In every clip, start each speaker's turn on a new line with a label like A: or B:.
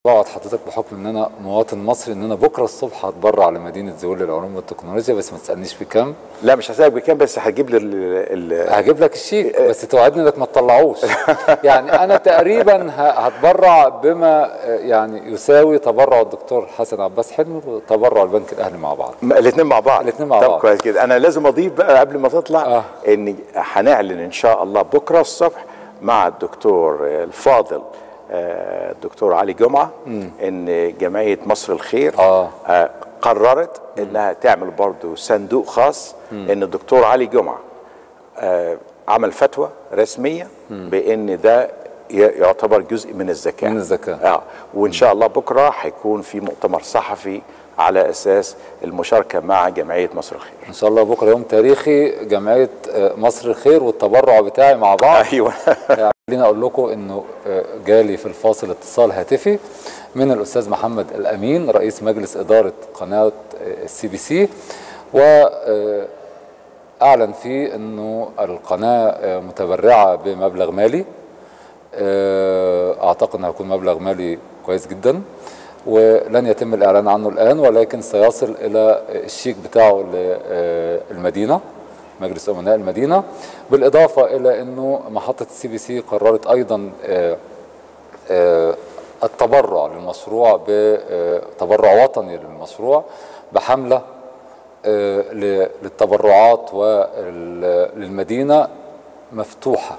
A: بقعد حضرتك بحكم ان انا مواطن مصري ان انا بكره الصبح هتبرع لمدينه زويل للعلوم والتكنولوجيا بس ما تسالنيش بكام
B: لا مش هسألك بكام بس هتجيب لي ال- ال-
A: هجيب لك الشيك بس توعدني انك ما تطلعوش يعني انا تقريبا ه- هتبرع بما آه، يعني يساوي تبرع الدكتور حسن عباس حلمي وتبرع البنك الاهلي مع بعض
B: الاثنين مع بعض
A: الاتنين مع
B: طب
A: بعض.
B: كويس كده انا لازم اضيف بقى قبل ما تطلع
A: آه.
B: ان هنعلن ان شاء الله بكره الصبح مع الدكتور الفاضل آه، الدكتور علي جمعه ان جمعيه مصر الخير
A: آه.
B: آه، قررت انها تعمل برضو صندوق خاص ان الدكتور علي جمعه آه، عمل فتوى رسميه بان ده ي- يعتبر جزء من الزكاه
A: من الزكاة.
B: اه وان شاء الله بكره هيكون في مؤتمر صحفي على اساس المشاركه مع جمعيه مصر الخير
A: ان شاء الله بكره يوم تاريخي جمعيه آه، مصر الخير والتبرع بتاعي مع بعض
B: ايوه
A: يعني خليني اقول لكم انه آه، جالي في الفاصل اتصال هاتفي من الاستاذ محمد الامين رئيس مجلس اداره قناه السي بي سي واعلن فيه انه القناه آه، متبرعه بمبلغ مالي آه، اعتقد انه هيكون مبلغ مالي كويس جدا ولن يتم الاعلان عنه الان ولكن سيصل الى الشيك بتاعه للمدينه مجلس امناء المدينه بالاضافه الى انه محطه السي بي سي قررت ايضا آه، آه، التبرع للمشروع بتبرع وطني للمشروع بحمله آه، ل- للتبرعات وللمدينه مفتوحه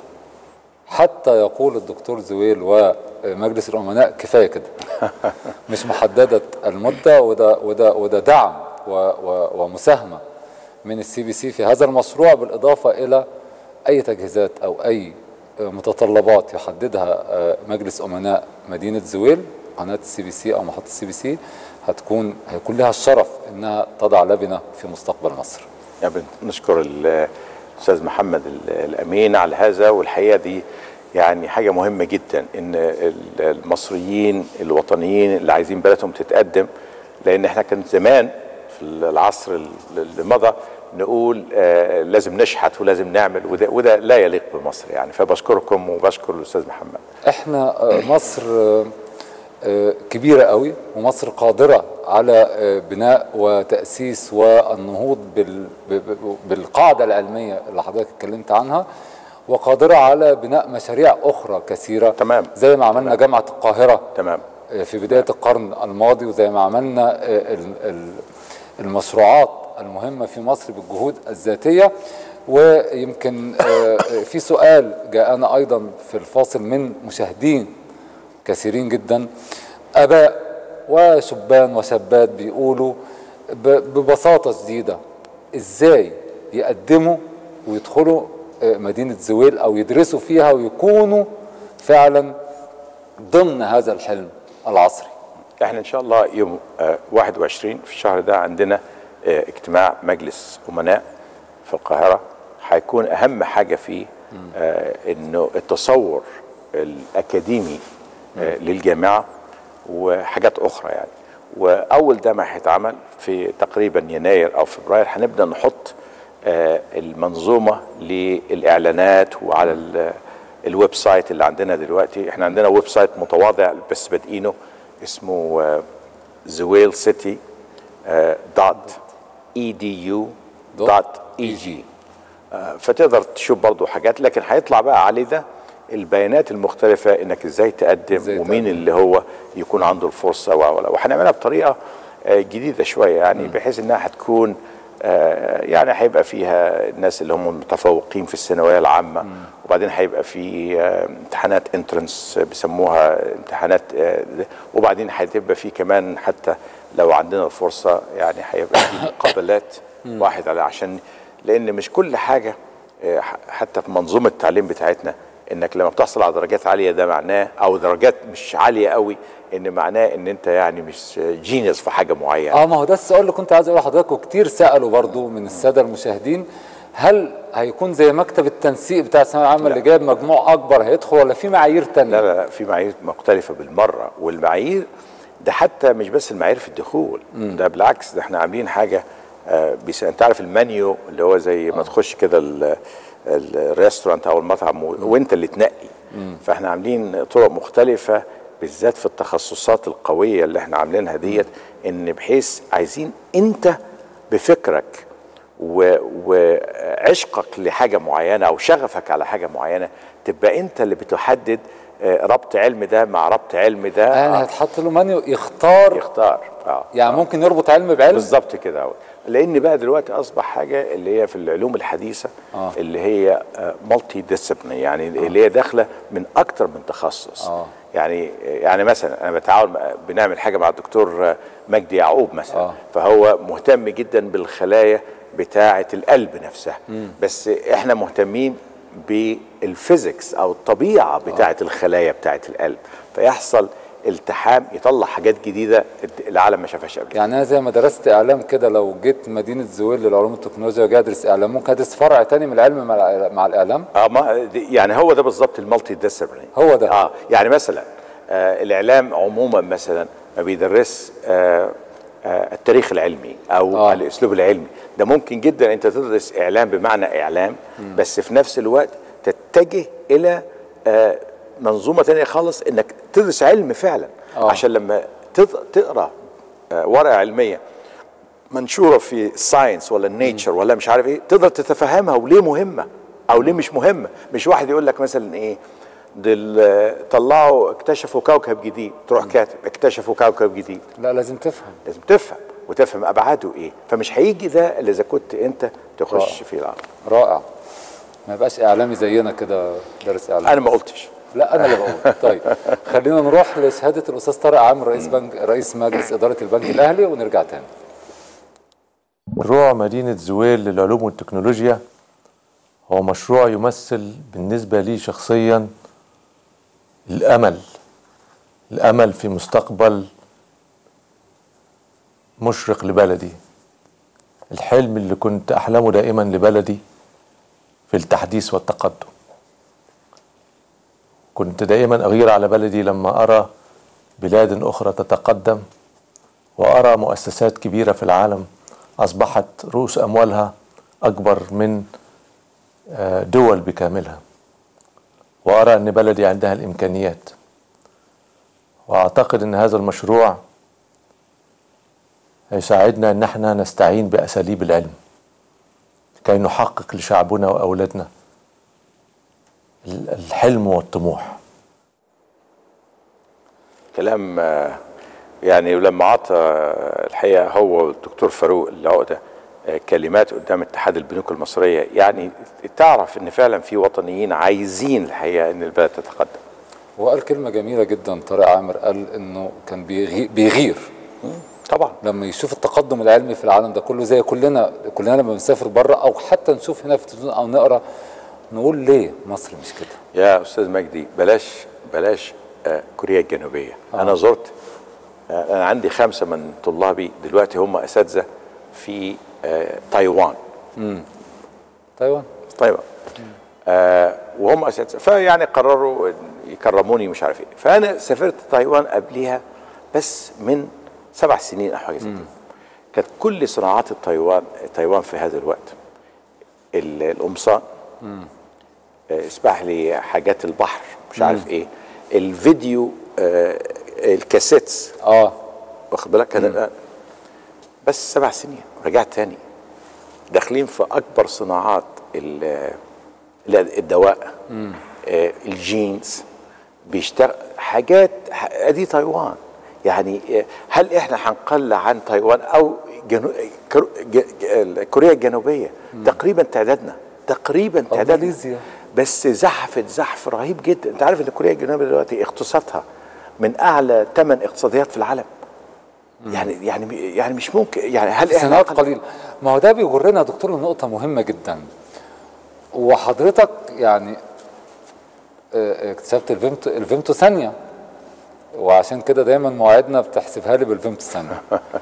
A: حتى يقول الدكتور زويل ومجلس الامناء كفايه كده مش محدده المده وده وده وده دعم و و ومساهمه من السي بي سي في هذا المشروع بالاضافه الى اي تجهيزات او اي متطلبات يحددها مجلس امناء مدينه زويل قناه السي بي سي او محطه السي بي سي هتكون هيكون لها الشرف انها تضع لبنه في مستقبل مصر.
B: يعني نشكر الاستاذ محمد ال- الامين على هذا والحقيقه دي يعني حاجه مهمه جدا ان ال- المصريين الوطنيين اللي عايزين بلدهم تتقدم لان احنا كان زمان في العصر ال- اللي مضى نقول آه لازم نشحت ولازم نعمل وده, وده لا يليق بمصر يعني فبشكركم وبشكر الاستاذ محمد
A: احنا آه، مصر آه، آه، كبيرة قوي ومصر قادرة على آه، بناء وتأسيس والنهوض بال- ب- ب- بالقاعدة العلمية اللي حضرتك اتكلمت عنها وقادرة على بناء مشاريع أخرى كثيرة
B: تمام.
A: زي ما عملنا جامعة القاهرة
B: تمام
A: آه، في بداية القرن الماضي وزي ما عملنا آه، ال- ال- المشروعات المهمة في مصر بالجهود الذاتية ويمكن آه، آه، في سؤال جاءنا أيضا في الفاصل من مشاهدين كثيرين جدا اباء وشبان وشابات بيقولوا ب- ببساطه شديده ازاي يقدموا ويدخلوا آه، مدينه زويل او يدرسوا فيها ويكونوا فعلا ضمن هذا الحلم العصري
B: احنا ان شاء الله يوم آه، 21 في الشهر ده عندنا آه، اجتماع مجلس امناء في القاهره هيكون اهم حاجه فيه آه، انه التصور الاكاديمي آه، للجامعه وحاجات اخرى يعني واول ده ما هيتعمل في تقريبا يناير او فبراير هنبدا نحط آه، المنظومه للاعلانات وعلى ال- الويب سايت اللي عندنا دلوقتي احنا عندنا ويب سايت متواضع بس بادئينه اسمه زويل سيتي دوت اي دي يو دوت اي جي فتقدر تشوف برضو حاجات لكن هيطلع بقى عليه ده البيانات المختلفة انك ازاي تقدم
A: إزاي
B: ومين
A: تقدم.
B: اللي هو يكون عنده الفرصة و- و- وهنعملها بطريقة آه، جديدة شوية يعني بحيث انها هتكون آه، يعني هيبقى فيها الناس اللي هم متفوقين في الثانوية العامة وبعدين هيبقى في آه، امتحانات انترنس بيسموها امتحانات آه، وبعدين هتبقى في كمان حتى لو عندنا الفرصة يعني هيبقى في مقابلات واحد على عشان لان مش كل حاجة آه، ح- حتى في منظومة التعليم بتاعتنا انك لما بتحصل على درجات عالية ده معناه او درجات مش عالية قوي ان معناه ان انت يعني مش جينيوس في حاجة معينة
A: اه ما هو ده السؤال اللي كنت عايز اقوله لحضرتك وكتير سالوا برضو من الساده المشاهدين هل هيكون زي مكتب التنسيق بتاع الثانويه العامه اللي جايب مجموع اكبر هيدخل ولا في معايير تانية؟
B: لا لا لا في معايير مختلفة بالمرة والمعايير ده حتى مش بس المعايير في الدخول ده بالعكس ده احنا عاملين حاجة آه بيس... انت عارف المنيو اللي هو زي ما تخش كده ال- ال- الريستورانت او المطعم و... وانت اللي تنقي فاحنا عاملين طرق مختلفة بالذات في التخصصات القويه اللي احنا عاملينها ديت ان بحيث عايزين انت بفكرك و- وعشقك لحاجه معينه او شغفك على حاجه معينه تبقى انت اللي بتحدد آه، ربط علم ده مع ربط علم ده
A: يعني
B: آه،
A: هتحط له منيو يختار
B: يختار اه
A: يعني ممكن يربط علم بعلم
B: بالظبط كده أهو. لان بقى دلوقتي اصبح حاجه اللي هي في العلوم الحديثه
A: آه.
B: اللي هي مالتي ديسيبلين يعني اللي هي داخله من اكتر من تخصص
A: آه.
B: يعني يعني مثلا انا بتعاون مع- بنعمل حاجه مع الدكتور آه، مجدي يعقوب مثلا
A: آه.
B: فهو مهتم جدا بالخلايا بتاعه القلب نفسها بس احنا مهتمين بالفيزيكس او الطبيعه بتاعه الخلايا بتاعه القلب فيحصل التحام يطلع حاجات جديده العالم ما شافهاش قبل كده.
A: يعني انا زي ما درست اعلام كده لو جيت مدينه زويل للعلوم التكنولوجيا وجاي ادرس اعلام ممكن ادرس فرع تاني من العلم مع, الع- مع الاعلام
B: اه ما دي- يعني هو ده بالظبط المالتي ديسيبلين
A: هو ده.
B: اه يعني مثلا آه الاعلام عموما مثلا ما بيدرس آه آه التاريخ العلمي او
A: آه.
B: آه. الاسلوب العلمي ده ممكن جدا انت تدرس اعلام بمعنى اعلام بس في نفس الوقت تتجه الى آه منظومه تانية خالص انك تدرس علم فعلا
A: آه.
B: آه. عشان لما تط- تقرا آه ورقه علميه منشوره في الساينس ولا النيتشر ولا مش عارف ايه تقدر تتفهمها وليه مهمه او ليه مش مهمه مش واحد يقول لك مثلا ايه دول طلعوا اكتشفوا كوكب جديد تروح كاتب اكتشفوا كوكب جديد
A: لا لازم تفهم
B: لازم تفهم وتفهم ابعاده ايه فمش هيجي ده الا اذا كنت انت تخش
A: آه.
B: في العالم
A: رائع ما يبقاش اعلامي زينا كده دارس اعلام
B: انا ما قلتش
A: لا انا اللي بقول طيب خلينا نروح لشهاده الاستاذ طارق عامر رئيس بنك رئيس مجلس اداره البنك الاهلي ونرجع تاني
C: مشروع مدينة زويل للعلوم والتكنولوجيا هو مشروع يمثل بالنسبة لي شخصيا الأمل الأمل في مستقبل مشرق لبلدي الحلم اللي كنت أحلمه دائما لبلدي في التحديث والتقدم كنت دائما أغير على بلدي لما أرى بلاد أخرى تتقدم وأرى مؤسسات كبيرة في العالم أصبحت رؤوس أموالها أكبر من آه، دول بكاملها وأرى أن بلدي عندها الإمكانيات وأعتقد أن هذا المشروع يساعدنا أن احنا نستعين بأساليب العلم كي نحقق لشعبنا وأولادنا ال- الحلم والطموح
B: كلام آه، يعني لما عطى آه، الحقيقه هو والدكتور فاروق العقده آه، كلمات قدام اتحاد البنوك المصريه يعني تعرف ان فعلا في وطنيين عايزين الحقيقه ان البلد تتقدم
A: هو قال كلمه جميله جدا طارق عامر قال انه كان بيغي- بيغير
B: طبعا
A: لما يشوف التقدم العلمي في العالم ده كله زي كلنا كلنا لما بنسافر بره او حتى نشوف هنا في التلفزيون او نقرا نقول ليه مصر مش كده
B: يا استاذ مجدي بلاش بلاش آه، كوريا الجنوبيه آه. انا زرت آه، انا عندي خمسه من طلابي دلوقتي هم اساتذه في آه، تايوان
A: تايوان
B: تايوان آه وهم اساتذه فيعني قرروا يكرموني مش عارف ايه فانا سافرت تايوان قبليها بس من سبع سنين او حاجه زي كده كانت كل صناعات التايوان تايوان في هذا الوقت ال- القمصان آه، اسمح لي حاجات البحر مش عارف ايه الفيديو آه الكاسيتس
A: اه
B: واخد بالك كان بس سبع سنين رجعت تاني داخلين في اكبر صناعات ال- ال- الدواء آه، الجينز بيشتغل حاجات ح- ادي تايوان يعني آه، هل احنا هنقل عن تايوان او جنو... كرو- ج- ج- كوريا الجنوبيه تقريبا تعدادنا تقريبا تعدادنا
A: ماليزيا.
B: بس زحفت زحف رهيب جدا انت عارف ان كوريا الجنوبيه دلوقتي اقتصادها من اعلى ثمان اقتصاديات في العالم يعني يعني يعني مش ممكن يعني هل احنا
A: سنوات
B: أقل-
A: قليله ما هو ده بيجرنا يا دكتور لنقطه مهمه جدا وحضرتك يعني آه، اكتشفت الفيمتو الفيمتو ثانيه وعشان كده دايما مواعيدنا بتحسبها لي بالفيمتو ثانيه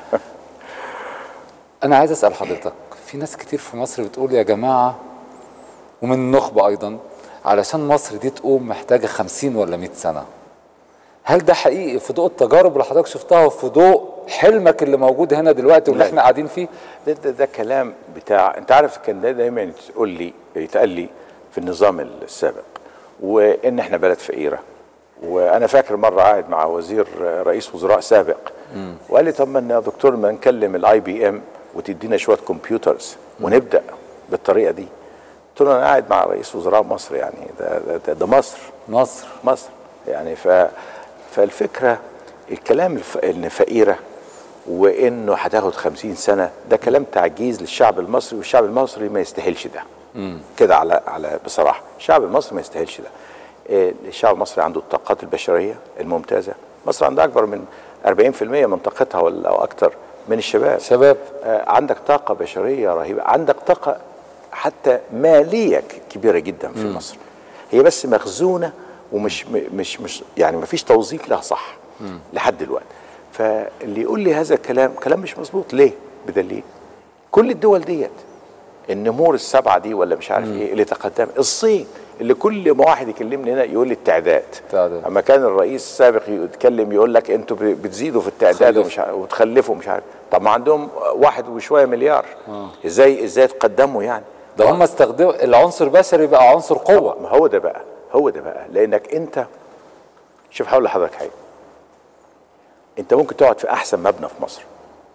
A: انا عايز اسال حضرتك في ناس كتير في مصر بتقول يا جماعه ومن النخبه ايضا علشان مصر دي تقوم محتاجه 50 ولا 100 سنه هل ده حقيقي في ضوء التجارب اللي حضرتك شفتها وفي ضوء حلمك اللي موجود هنا دلوقتي واللي
B: لا.
A: احنا قاعدين فيه
B: ده, ده, ده كلام بتاع انت عارف كان ده دايما تقول لي يتقال لي في النظام السابق وان احنا بلد فقيره وانا فاكر مره قاعد مع وزير رئيس وزراء سابق وقال لي طب ما يا دكتور ما نكلم الاي بي ام وتدينا شويه كمبيوترز ونبدا بالطريقه دي قلت له انا قاعد مع رئيس وزراء مصر يعني ده ده, ده, ده مصر
A: مصر
B: مصر يعني ف فالفكره الكلام الف... ان فقيره وانه هتاخد خمسين سنه ده كلام تعجيز للشعب المصري والشعب المصري ما يستاهلش ده كده على على بصراحه الشعب المصري ما يستاهلش ده إيه، الشعب المصري عنده الطاقات البشريه الممتازه مصر عندها اكبر من 40% من طاقتها ولا او اكتر من الشباب
A: شباب
B: آه، عندك طاقة بشرية رهيبة عندك طاقة حتى مالية ك- كبيرة جدا في مصر هي بس مخزونة ومش م- مش مش يعني ما فيش توظيف لها صح لحد دلوقتي فاللي يقول لي هذا الكلام كلام مش مظبوط ليه بدليل كل الدول ديت النمور السبعة دي ولا مش عارف ايه اللي تقدم الصين اللي كل ما واحد يكلمني هنا يقول لي التعداد
A: التعداد.
B: اما كان الرئيس السابق يتكلم يقول لك انتوا ب- بتزيدوا في التعداد
A: تخلفوا.
B: ومش عارف وتخلفوا مش عارف طب ما عندهم واحد وشويه مليار ازاي ازاي تقدموا يعني
A: ده هم استخدموا العنصر البشري بقى عنصر قوه
B: ما هو ده بقى هو ده بقى لانك انت شوف هقول لحضرتك حاجه انت ممكن تقعد في احسن مبنى في مصر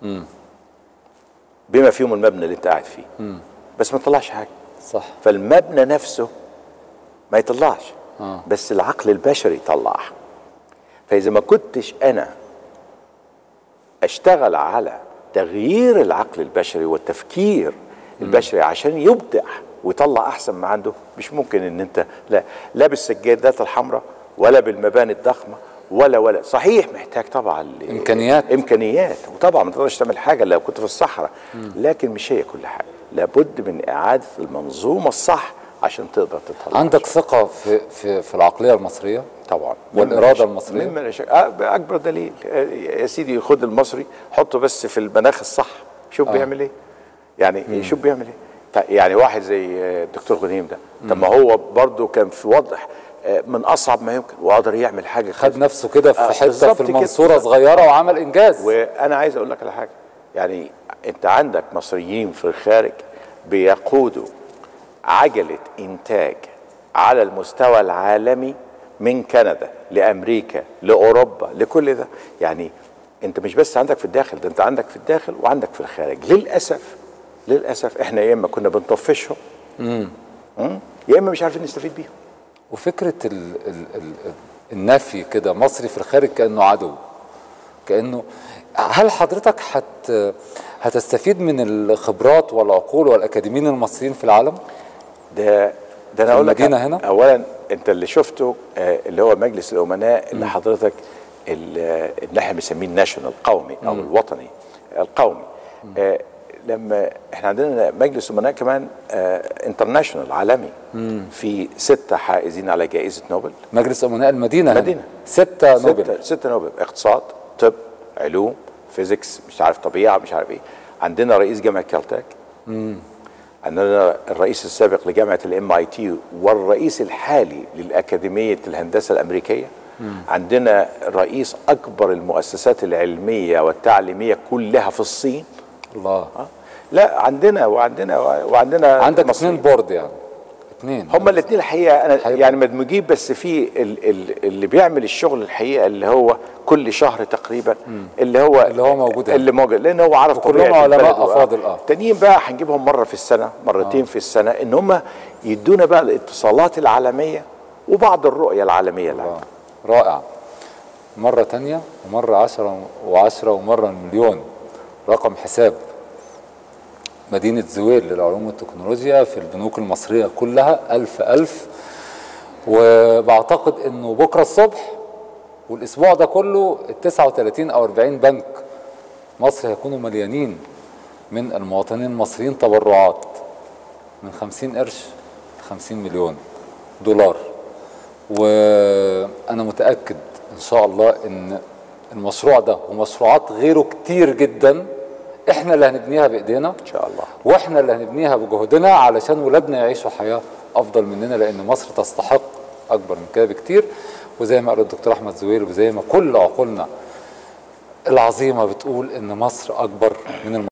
B: بما فيهم المبنى اللي انت قاعد فيه بس ما تطلعش حاجه
A: صح
B: فالمبنى نفسه ما يطلعش بس العقل البشري يطلع فاذا ما كنتش انا اشتغل على تغيير العقل البشري والتفكير البشري عشان يبدع ويطلع احسن ما عنده مش ممكن ان انت لا لا بالسجادات الحمراء ولا بالمباني الضخمه ولا ولا صحيح محتاج طبعا ل-
A: إمكانيات.
B: امكانيات وطبعا ما تقدرش تعمل حاجه لو كنت في الصحراء لكن مش هي كل حاجه لابد من اعاده المنظومه الصح عشان تقدر تطلع
A: عندك ثقه في في في العقليه المصريه
B: طبعا
A: والإرادة المصرية؟
B: مما لا شك آه، اكبر دليل آه، يا سيدي خد المصري حطه بس في المناخ الصح شوف آه. بيعمل ايه يعني شوف بيعمل ايه طيب يعني واحد زي آه، الدكتور غنيم ده طب ما هو برضه كان في وضع آه، من اصعب ما يمكن وقدر يعمل حاجه
A: خد نفسه كده في
B: آه،
A: حته
B: بالظبط
A: في
B: كده.
A: المنصوره صغيره وعمل انجاز
B: وانا عايز اقول لك على حاجه يعني انت عندك مصريين في الخارج بيقودوا عجله انتاج على المستوى العالمي من كندا لامريكا لاوروبا لكل ده يعني انت مش بس عندك في الداخل ده انت عندك في الداخل وعندك في الخارج للاسف للاسف احنا يا اما كنا بنطفشهم مم، يا اما مش عارفين نستفيد بيهم
A: وفكره ال ال ال النفي كده مصري في الخارج كانه عدو كانه هل حضرتك هت هتستفيد من الخبرات والعقول والاكاديميين المصريين في العالم؟
B: ده ده انا
A: في
B: اقول لك
A: المدينة هنا؟
B: اولا انت اللي شفته آه، اللي هو مجلس الامناء اللي حضرتك ال- اللي احنا بنسميه الناشونال القومي او الوطني القومي آه، لما احنا عندنا مجلس امناء كمان انترناشونال عالمي في ستة حائزين على جائزة نوبل
A: مجلس امناء المدينه هنا.
B: مدينة.
A: ستة نوبل
B: ستة, ستة نوبل اقتصاد طب علوم فيزيكس مش عارف طبيعة مش عارف ايه عندنا رئيس جامعة كالتاك عندنا الرئيس السابق لجامعة الام اي تي والرئيس الحالي للأكاديمية الهندسة الأمريكية عندنا رئيس أكبر المؤسسات العلمية والتعليمية كلها في الصين
A: الله
B: آه. لا عندنا وعندنا وعندنا
A: عندك
B: مصريين.
A: اثنين بورد يعني اثنين
B: هما الاثنين الحقيقه انا
A: حقيقة.
B: يعني مدمجين بس في ال ال اللي بيعمل الشغل الحقيقه اللي هو كل شهر تقريبا اللي هو
A: اللي هو موجود هنا.
B: اللي موجود لان هو عارف
A: وكلهم
B: طبيعة
A: علماء
B: البلد و-
A: أفاضل، آه.
B: التانيين بقى هنجيبهم مره في السنه مرتين في السنه ان هم يدونا بقى الاتصالات العالميه وبعض الرؤيه العالميه العامه
A: آه. رائع مرة تانية ومرة عشرة وعشرة ومرة المليون رقم حساب مدينة زويل للعلوم والتكنولوجيا في البنوك المصرية كلها ألف ألف وبعتقد أنه بكرة الصبح والأسبوع ده كله ال 39 أو 40 بنك مصر هيكونوا مليانين من المواطنين المصريين تبرعات من 50 قرش ل 50 مليون دولار وانا متاكد ان شاء الله ان المشروع ده ومشروعات غيره كتير جدا احنا اللي هنبنيها بايدينا
B: ان شاء الله
A: واحنا اللي هنبنيها بجهدنا علشان ولادنا يعيشوا حياه افضل مننا لان مصر تستحق اكبر من كده بكتير وزي ما قال الدكتور احمد زويل وزي ما كل عقولنا العظيمه بتقول ان مصر اكبر من الم...